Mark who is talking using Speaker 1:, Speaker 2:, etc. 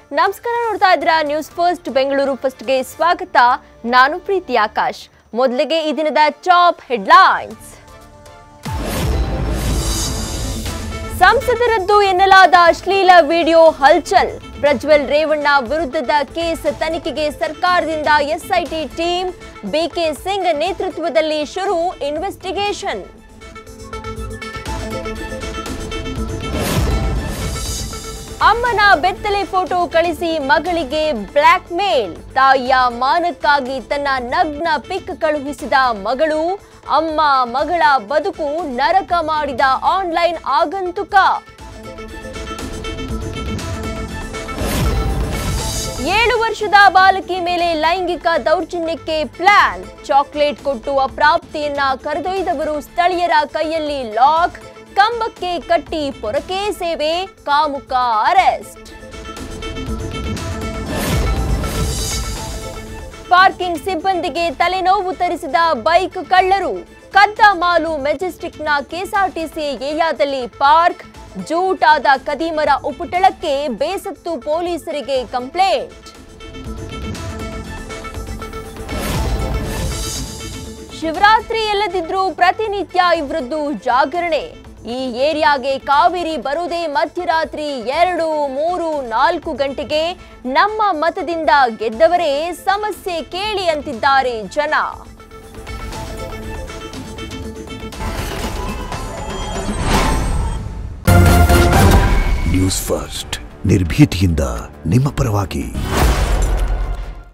Speaker 1: ನಮಸ್ಕಾರ ನೋಡ್ತಾ ಇದ್ದೀರಾ ನ್ಯೂಸ್ ಫಸ್ಟ್ ಬೆಂಗಳೂರು ಫಸ್ಟ್ಗೆ ಸ್ವಾಗತ ನಾನು ಪ್ರೀತಿ ಆಕಾಶ್ ಮೊದಲಿಗೆ ಈ ದಿನದ ಟಾಪ್ ಹೆಡ್ಲೈನ್ಸ್ ಸಂಸದರದ್ದು ಎನ್ನಲಾದ ಅಶ್ಲೀಲ ವಿಡಿಯೋ ಹಲ್ಚಲ್ ಪ್ರಜ್ವಲ್ ರೇವಣ್ಣ ವಿರುದ್ಧದ ಕೇಸ್ ತನಿಖೆಗೆ ಸರ್ಕಾರದಿಂದ ಎಸ್ಐಟಿ ಟೀಮ್ ಬಿಕೆ ಸಿಂಗ್ ನೇತೃತ್ವದಲ್ಲಿ ಶುರು ಇನ್ವೆಸ್ಟಿಗೇಷನ್ ಅಮ್ಮನ ಬೆತ್ತಲೆ ಫೋಟೋ ಕಳಿಸಿ ಮಗಳಿಗೆ ಬ್ಲ್ಯಾಕ್ ಮೇಲ್ ತಾಯಿಯ ಮಾನಕ್ಕಾಗಿ ತನ್ನ ನಗ್ನ ಪಿಕ್ ಕಳುಹಿಸಿದ ಮಗಳು ಅಮ್ಮ ಮಗಳ ಬದುಕು ನರಕ ಮಾಡಿದ ಆನ್ಲೈನ್ ಆಗಂತುಕ ಏಳು ವರ್ಷದ ಬಾಲಕಿ ಮೇಲೆ ಲೈಂಗಿಕ ದೌರ್ಜನ್ಯಕ್ಕೆ ಪ್ಲಾನ್ ಚಾಕ್ಲೇಟ್ ಕೊಟ್ಟು ಅಪ್ರಾಪ್ತಿಯನ್ನ ಕರೆದೊಯ್ದವರು ಸ್ಥಳೀಯರ ಕೈಯಲ್ಲಿ ಲಾಕ್ ಕಂಬಕ್ಕೆ ಕಟ್ಟಿ ಪೊರಕೆ ಸೇವೆ ಕಾಮುಕ ಅರೆಸ್ಟ್ ಪಾರ್ಕಿಂಗ್ ಸಿಬ್ಬಂದಿಗೆ ತಲೆನೋವು ತರಿಸಿದ ಬೈಕ್ ಕಳ್ಳರು ಕದ್ದ ಮಾಲು ಮೆಜೆಸ್ಟಿಕ್ನ ಕೆಎಸ್ಆರ್ಟಿಸಿ ಏರಿಯಾದಲ್ಲಿ ಪಾರ್ಕ್ ಜೂಟಾದ ಕದೀಮರ ಉಪಟಳಕ್ಕೆ ಬೇಸತ್ತು ಪೊಲೀಸರಿಗೆ ಕಂಪ್ಲೇಂಟ್ ಶಿವರಾತ್ರಿ ಎಲ್ಲದಿದ್ರೂ ಪ್ರತಿನಿತ್ಯ ಇವರದ್ದು ಜಾಗರಣೆ ಈ ಏರಿಯಾಗೆ ಕಾವೇರಿ ಬರುವುದೇ ಮಧ್ಯರಾತ್ರಿ ಎರಡು ಮೂರು ನಾಲ್ಕು ಗಂಟೆಗೆ ನಮ್ಮ ಮತದಿಂದ ಗೆದ್ದವರೇ ಸಮಸ್ಯೆ ಕೇಳಿ ಅಂತಿದ್ದಾರೆ ಜನ
Speaker 2: ನ್ಯೂಸ್ ಫಸ್ಟ್ ನಿರ್ಭೀತಿಯಿಂದ ನಿಮ್ಮ ಪರವಾಗಿ